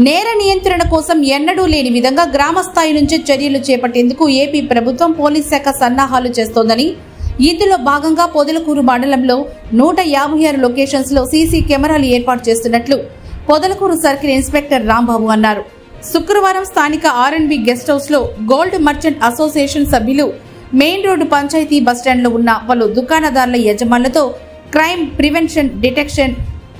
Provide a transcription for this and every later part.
నేర నియంత్రణ కోసం ఎన్నడూ లేని విధంగా గ్రామ స్థాయి నుంచి చర్యలు చేపట్టేందుకు ఏపీ ప్రభుత్వం పోలీస్ శాఖ సన్నాహాలు చేస్తోందని ఇందులో భాగంగా పొదలకూరు మండలంలో నూట యాభై ఆరు లొకేషన్స్ లో సీసీ కెమెరాలు ఏర్పాటు చేస్తున్నట్లు పొదలకూరు సర్కిల్ ఇన్స్పెక్టర్ రాంబాబు అన్నారు శుక్రవారం స్థానిక ఆర్ఎన్బి గెస్ట్ హౌస్ లో గోల్డ్ మర్చెంట్ అసోసియేషన్ సభ్యులు మెయిన్ రోడ్డు పంచాయతీ బస్టాండ్లో ఉన్న పలు దుకాణదారుల యజమానులతో క్రైమ్ ప్రివెన్షన్ డిటెక్షన్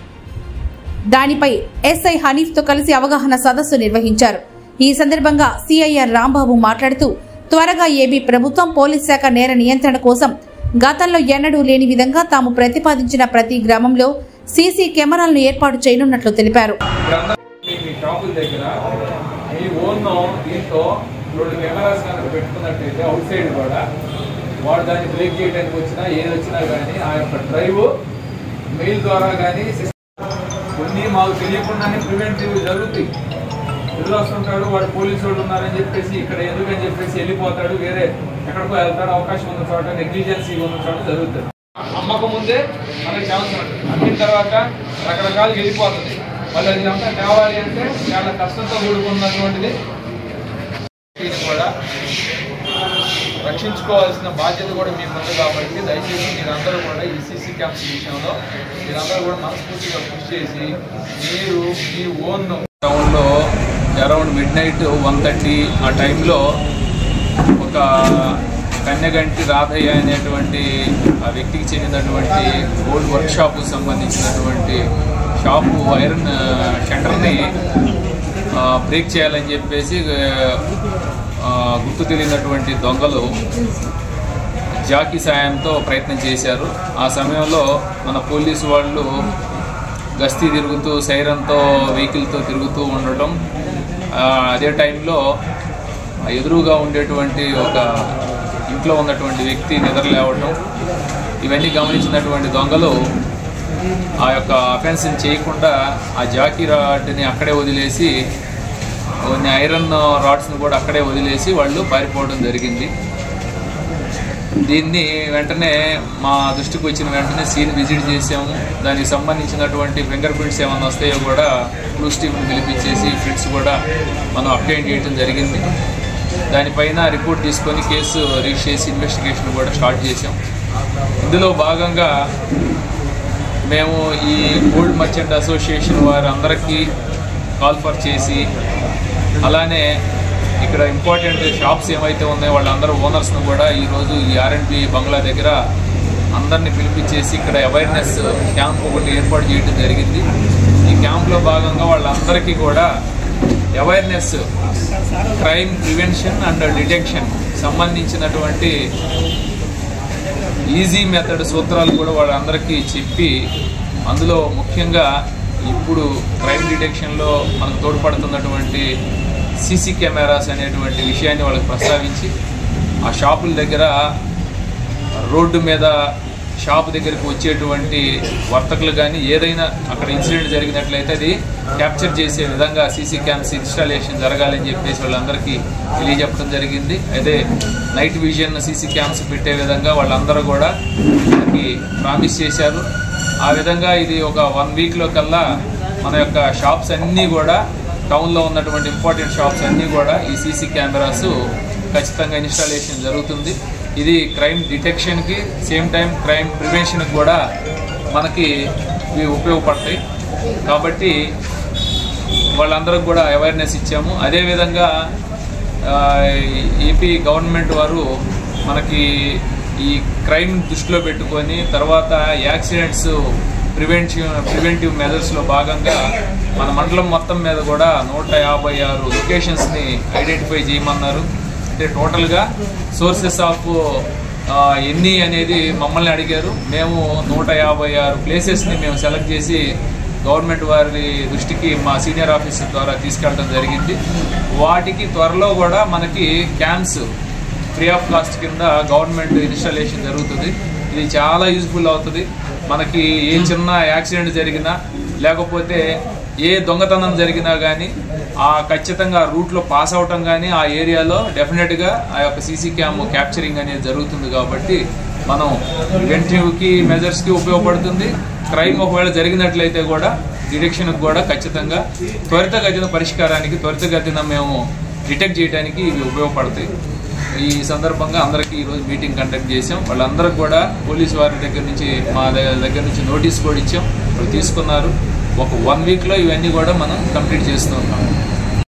దానిపై ఎస్ఐ హనీఫ్ తో కలిసి అవగాహన సదస్సు నిర్వహించారు ఈ సందర్భంగా సిఐఆర్ రాంబాబు మాట్లాడుతూ త్వరగా ఏబీ ప్రభుత్వం పోలీస్ శాఖ నేర నియంత్రణ కోసం గతంలో ఎన్నడూ లేని విధంగా తాము ప్రతిపాదించిన ప్రతి గ్రామంలో సీసీ కెమెరాలను ఏర్పాటు చేయనున్నట్లు తెలిపారు ఇప్పుడంతా మీ మీ షాపుల దగ్గర మీ ఓన్ దీంతో రెండు కెమెరాస్ కనుక పెట్టుకున్నట్టయితే అవుట్ సైడ్ కూడా వాడు దాన్ని బ్రేక్ చేయడానికి వచ్చినా ఏది వచ్చినా కానీ ఆ యొక్క డ్రైవ్ మెయిల్ ద్వారా కానీ కొన్ని మాకు తెలియకుండానే ప్రివెంటివ్ జరుగుతాయి ఎదురు వస్తుంటాడు వాడు పోలీసు వాళ్ళు ఉన్నారని చెప్పేసి ఇక్కడ ఎందుకని చెప్పేసి వెళ్ళిపోతాడు వేరే ఎక్కడికో వెళ్తాడు అవకాశం ఉన్న చోట నెగ్లిజెన్సీ ఉన్న చోట జరుగుతుంది అమ్మక ముందే మనకి ఛాన్స్ ఉంటుంది అమ్మిన తర్వాత రకరకాలు వెళ్ళిపోతుంది మళ్ళీ అది అంతా తేవాలి అంటే చాలా కష్టంతో కూడుకున్నటువంటిది దీన్ని కూడా రక్షించుకోవాల్సిన బాధ్యత కూడా మీకు ఉంది కాబట్టి దయచేసి మీరందరూ కూడా ఈ సీసీ క్యామ్స్ విషయంలో మీరందరూ కూడా మనస్ఫూర్తిగా కృషి చేసి మీరు మీ ఓన్ టౌన్లో around midnight one thirty ఆ టైంలో ఒక కన్యగంటి రాధయ్య అనేటువంటి ఆ వ్యక్తికి చెందినటువంటి గోల్డ్ వర్క్ షాప్కు సంబంధించినటువంటి షాపు ఐరన్ షట్టర్ని బ్రేక్ చేయాలని చెప్పేసి ఆ, గుర్తు తెలియనటువంటి దొంగలు జాకీ సాయంతో ప్రయత్నం చేశారు ఆ సమయంలో మన పోలీసు వాళ్ళు గస్తీ తిరుగుతూ సైరన్తో వెహికల్తో తిరుగుతూ ఉండటం ఆ, అదే టైంలో ఆ ఎదురుగా ఉండేటువంటి ఒక ఇంట్లో ఉన్నటువంటి వ్యక్తి నిద్రలేవటం ఇవన్నీ గమనించినటువంటి దొంగలు ఆ యొక్క అఫెన్స్ని చేయకుండా ఆ జాకీ రాడ్ని అక్కడే వదిలేసి కొన్ని ఐరన్ రాడ్స్ని కూడా అక్కడే వదిలేసి వాళ్ళు పారిపోవడం జరిగింది దీన్ని వెంటనే మా దృష్టికి వచ్చిన వెంటనే సీన్ విజిట్ చేసాము దానికి సంబంధించినటువంటి ఫింగర్ ప్రింట్స్ ఏమైనా వస్తాయో కూడా క్లూస్ టీమ్ని పిలిపించేసి ప్రింట్స్ కూడా మనం అప్డేట్ చేయడం జరిగింది దానిపైన రిపోర్ట్ తీసుకొని కేసు రిజిస్టర్ చేసి ఇన్వెస్టిగేషన్ కూడా స్టార్ట్ చేసాం ఇందులో భాగంగా మేము ఈ గోల్డ్ మర్చెంట్ అసోసియేషన్ వారందరికీ కాల్ఫర్ చేసి అలానే ఇక్కడ ఇంపార్టెంట్ షాప్స్ ఏమైతే ఉన్నాయో వాళ్ళందరూ ఓనర్స్ను కూడా ఈరోజు ఈ ఆర్ఎండ్బి బంగ్లా దగ్గర అందరినీ పిలిపించేసి ఇక్కడ అవేర్నెస్ క్యాంప్ ఒకటి ఏర్పాటు చేయడం జరిగింది ఈ క్యాంప్లో భాగంగా వాళ్ళందరికీ కూడా awareness crime prevention and detection సంబంధించినటువంటి ఈజీ మెథడ్ సూత్రాలు కూడా వాళ్ళందరికీ చెప్పి అందులో ముఖ్యంగా ఇప్పుడు క్రైమ్ డిటెక్షన్లో మనకు తోడ్పడుతున్నటువంటి సీసీ కెమెరాస్ అనేటువంటి విషయాన్ని వాళ్ళకి ప్రస్తావించి ఆ షాపుల దగ్గర రోడ్డు మీద షాప్ దగ్గరికి వచ్చేటువంటి వర్తకులు కానీ ఏదైనా అక్కడ ఇన్సిడెంట్ జరిగినట్లయితే అది క్యాప్చర్ చేసే విధంగా సీసీ క్యామ్స్ ఇన్స్టాలేషన్ జరగాలని చెప్పేసి వాళ్ళందరికీ తెలియజెప్పడం జరిగింది అదే నైట్ విజన్ సీసీ క్యామ్స్ పెట్టే విధంగా వాళ్ళందరూ కూడా మనకి ప్రామిస్ చేశారు ఆ విధంగా ఇది ఒక వన్ వీక్లో కల్లా మన యొక్క షాప్స్ అన్నీ కూడా టౌన్లో ఉన్నటువంటి ఇంపార్టెంట్ షాప్స్ అన్నీ కూడా ఈ సీసీ కెమెరాస్ ఖచ్చితంగా ఇన్స్టాలేషన్ జరుగుతుంది ఇది క్రైమ్ డిటెక్షన్కి సేమ్ టైం క్రైమ్ ప్రివెన్షన్కి కూడా మనకి ఇవి ఉపయోగపడతాయి కాబట్టి వాళ్ళందరికి కూడా అవేర్నెస్ ఇచ్చాము అదేవిధంగా ఆ, ఏపీ గవర్నమెంట్ వారు మనకి ఈ క్రైమ్ దృష్టిలో పెట్టుకొని తర్వాత యాక్సిడెంట్స్ ప్రివెంటివ్ ప్రివెంటివ్ మెజర్స్లో భాగంగా మన మండలం మొత్తం మీద కూడా నూట యాభై ఆరు లొకేషన్స్ని ఐడెంటిఫై చేయమన్నారు అంటే టోటల్గా సోర్సెస్ ఆఫ్ ఎన్ని అనేది మమ్మల్ని అడిగారు మేము నూట యాభై ఆరు ప్లేసెస్ని మేము సెలెక్ట్ చేసి గవర్నమెంట్ వారి దృష్టికి మా సీనియర్ ఆఫీసర్ ద్వారా తీసుకెళ్ళడం జరిగింది వాటికి త్వరలో కూడా మనకి క్యాన్స్ ఫ్రీ ఆఫ్ కాస్ట్ కింద గవర్నమెంట్ ఇన్స్టాలేషన్ జరుగుతుంది ఇది చాలా యూజ్ఫుల్ అవుతుంది మనకి ఏ చిన్న యాక్సిడెంట్ జరిగినా లేకపోతే ఏ దొంగతనం జరిగినా కానీ ఆ ఖచ్చితంగా రూట్లో పాస్ అవటం కానీ ఆ ఏరియాలో డెఫినెట్గా ఆ యొక్క సీసీ క్యామ్ క్యాప్చరింగ్ అనేది జరుగుతుంది కాబట్టి మనం ప్రివెంటివ్కి మెజర్స్కి ఉపయోగపడుతుంది క్రైమ్ ఒకవేళ జరిగినట్లయితే కూడా డిటెక్షన్కి కూడా ఖచ్చితంగా త్వరితగతిన పరిష్కారానికి త్వరితగతిన మేము డిటెక్ట్ చేయడానికి ఇవి ఉపయోగపడతాయి ఈ సందర్భంగా అందరికీ ఈరోజు మీటింగ్ కండక్ట్ చేసాం వాళ్ళందరికి కూడా పోలీస్ వారి దగ్గర నుంచి మా దగ్గర దగ్గర నుంచి నోటీస్ కూడా ఇచ్చాం వాళ్ళు తీసుకున్నారు ఒక వన్ వీక్లో ఇవన్నీ కూడా మనం కంప్లీట్ చేస్తూ ఉన్నాం